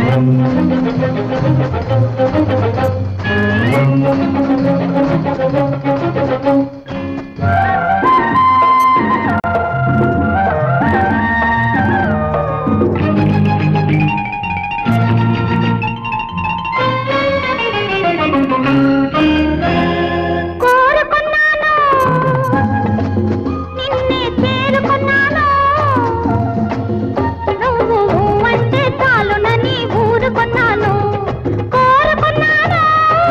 కోరుకున్నాను నిన్నే చేరుకున్నాను నువ్వు అంటే చాలునని ఊరుకున్నాను కోరుకున్నాను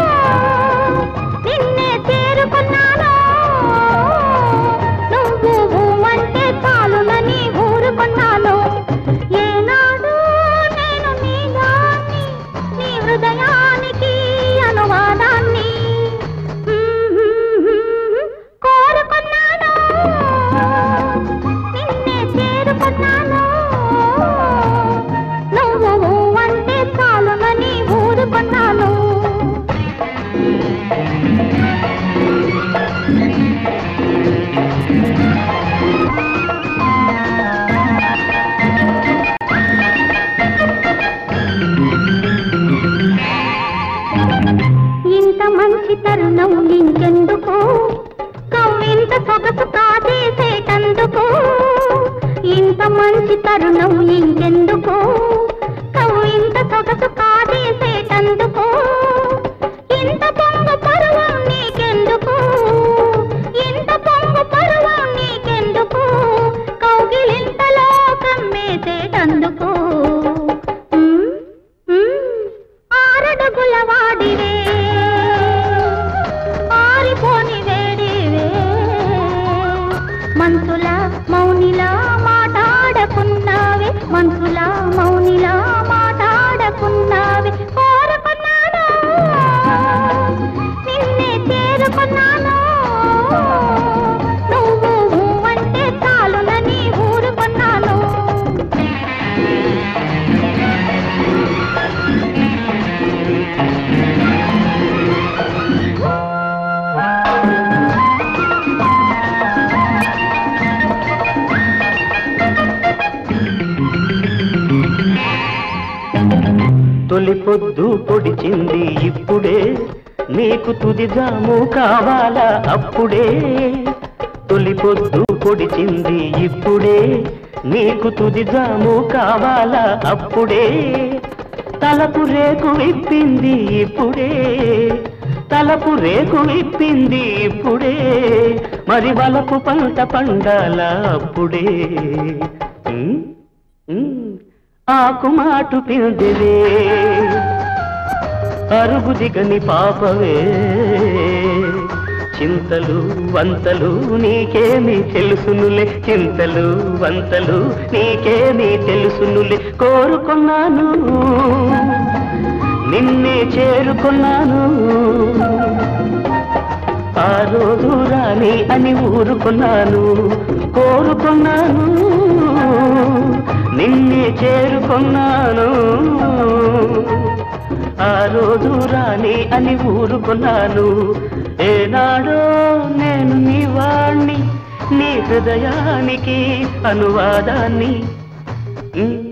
నిన్నే చేరుకున్నాను నువ్వు అంటే చాలునని ఊరుకున్నాను ఏనాడు నేను నీ దాన్ని నీ హృదయానికి అనువాదాన్ని కోరుకున్నాను నిన్నే చేరుకున్నాను నువ్వు అంటే చాలునని ఊరుకున్నాను ఇంత మంచి తరుణం ఇంకెందుకు కవ్వింత సొగసు కాదేసేటందుకు ఇంత మంచి తరుణం ఇంకెందుకు కవ్వింత సొగసు కాదేసేటందుకు ఇంత పొంగు పరువం నీకెందుకు ఇంత పొంగు పరువం నీకెందుకు కౌగిలింతలో కమ్మేసేటందుకు ఉమ్, ఉమ్, ఆరడుగుల వాడివే ఆరిపోని వేడివే మనసుల మౌనిలా మాట్లాడకున్నావే మనసుల మౌనిలా మాట్లాడకున్నావే కోరుకున్నాను నిన్నే చేరుకున్నాను నువ్వు అంటే చాలునని ఊరుకున్నాను తొలి పొద్దు పొడిచింది ఇప్పుడే నీకు తుది జాము కావాలా అప్పుడే తొలి పొద్దు పొడిచింది ఇప్పుడే నీకు తుది జాము కావాలా అప్పుడే తలపు రేకు విప్పింది ఇప్పుడే తలపు రేకు విప్పింది ఇప్పుడే మరి వలపు పంట పండాల అప్పుడే ఉమ్, ఉమ్, ఆకు మాటు పిందివే అరుగు దిగని పాపవే చింతలు వంతలు నీకేమి తెలుసునులే చింతలు వంతలు నీకేమి తెలుసునులే కోరుకున్నాను నిన్నే చేరుకున్నాను ఆ రోజు రాని అని ఊరుకున్నాను కోరుకున్నాను నిన్నే చేరుకున్నాను ఆ రోజు రాని అని ఊరుకున్నాను ఏనాడో నేను నీ వాణ్ణి నీ హృదయానికి అనువాదాన్ని ఉమ్.